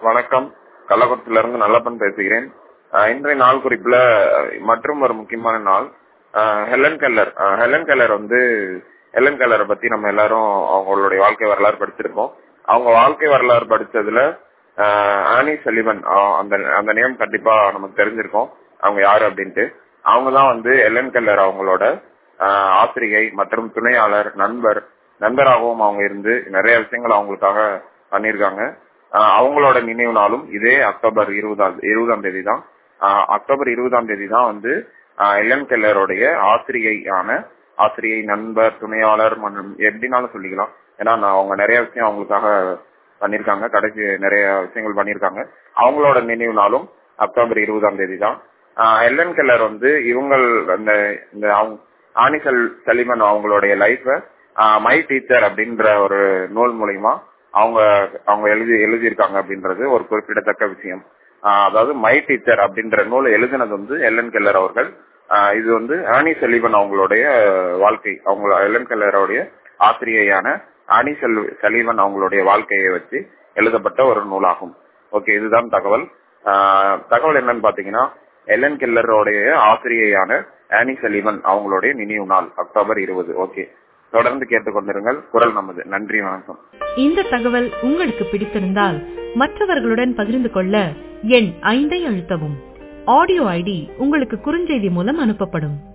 வணக்கம் கள்ளக்குளத்துல இருந்து நல்லப்பன் பேசுகிறேன் அஹ் இன்றைய நாள் குறிப்புல மற்றும் ஒரு முக்கியமான நாள் அஹ் ஹெலன் கெல்லர் அஹ் ஹெலன் கெல்லர் வந்து ஹெலன் கெல்லரை பத்தி நம்ம எல்லாரும் அவங்களுடைய வாழ்க்கை வரலாறு படிச்சிருக்கோம் அவங்க வாழ்க்கை வரலாறு படிச்சதுல அஹ் ஆனி சலிவன் அஹ் அந்த அந்த நேம் கண்டிப்பா நமக்கு தெரிஞ்சிருக்கோம் அவங்க யாரு அப்படின்ட்டு அவங்க தான் வந்து எலன் கெல்லர் அவங்களோட அஹ் ஆசிரியை மற்றும் துணையாளர் நண்பர் நண்பராகவும் அவங்க இருந்து நிறைய விஷயங்கள் அவங்களுக்காக பண்ணியிருக்காங்க அஹ் அவங்களோட நினைவு நாளும் இதே அக்டோபர் இருபதாம் இருபதாம் தேதி தான் அஹ் அக்டோபர் இருபதாம் தேதி தான் வந்து அஹ் எலன் கெல்லருடைய ஆசிரியையான ஆசிரியை நண்பர் துணையாளர் மற்றும் எப்படினாலும் சொல்லிக்கலாம் ஏன்னா நான் அவங்க நிறைய விஷயம் அவங்களுக்காக பண்ணிருக்காங்க கடைசி நிறைய விஷயங்கள் பண்ணிருக்காங்க அவங்களோட நினைவு நாளும் அக்டோபர் இருபதாம் தேதி தான் எல்என் கெல்லர் வந்து இவங்கள் அந்த இந்த அவங்க ஆனிசல் சலிமன் அவங்களுடைய லைஃப மை டீச்சர் அப்படின்ற ஒரு நூல் மூலியமா அவங்க அவங்க எழுதி எழுதியிருக்காங்க அப்படின்றது ஒரு குறிப்பிடத்தக்க விஷயம் ஆஹ் அதாவது மை டீச்சர் அப்படின்ற நூலை எழுதினது வந்து எல்என் கெல்லர் அவர்கள் ஆஹ் இது வந்து ஆனி சலீவன் அவங்களுடைய வாழ்க்கை அவங்க எல்என் கெல்லருடைய ஆசிரியையான ஆனி செல் சலீவன் அவங்களுடைய வாழ்க்கையை வச்சு எழுதப்பட்ட ஒரு நூலாகும் ஓகே இதுதான் தகவல் ஆஹ் தகவல் என்னன்னு பாத்தீங்கன்னா எல்என் கெல்லருடைய ஆசிரியையான ஆனி சலீவன் அவங்களுடைய நினைவு நாள் அக்டோபர் இருபது ஓகே தொடர்ந்து கேட்டுக்கொண்டிருங்கள் குரல் நமது நன்றி வணக்கம் இந்த தகவல் உங்களுக்கு பிடித்திருந்தால் மற்றவர்களுடன் பகிர்ந்து கொள்ள எண் ஐந்தை அழுத்தவும் ஆடியோ ஐடி உங்களுக்கு குறுஞ்செய்தி மூலம் அனுப்பப்படும்